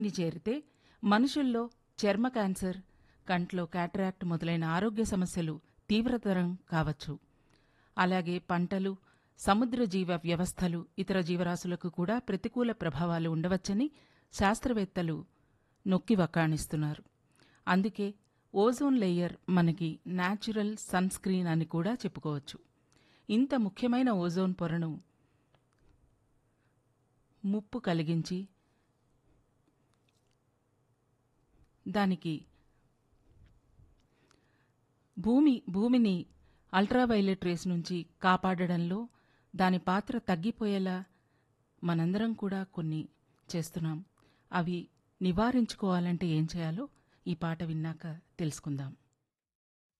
ని చేరితే మనుషుల్లో చర్మ క్యాన్సర్ కంట్లో క్యాటరాక్ట్ మొదలైన ఆరోగ్య సమస్యలు తీవ్రతరం కావచ్చు అలాగే పంటలు సముద్ర జీవ వ్యవస్థలు ఇతర జీవరాశులకు కూడా ప్రతికూల ప్రభావాలు ఉండవచ్చని శాస్త్రవేత్తలు నొక్కి వక్కాణిస్తున్నారు అందుకే ఓజోన్ లేయర్ మనకి న్యాచురల్ సన్ స్క్రీన్ అని కూడా చెప్పుకోవచ్చు ఇంత ముఖ్యమైన ఓజోన్ పొరను ముప్పు కలిగించి దానికి భూమి భూమిని అల్ట్రావైలెట్ రేస్ నుంచి కాపాడడంలో దాని పాత్ర తగ్గిపోయేలా మనందరం కూడా కొన్ని చేస్తున్నాం అవి నివారించుకోవాలంటే ఏం చేయాలో ఈ పాట విన్నాక తెలుసుకుందాం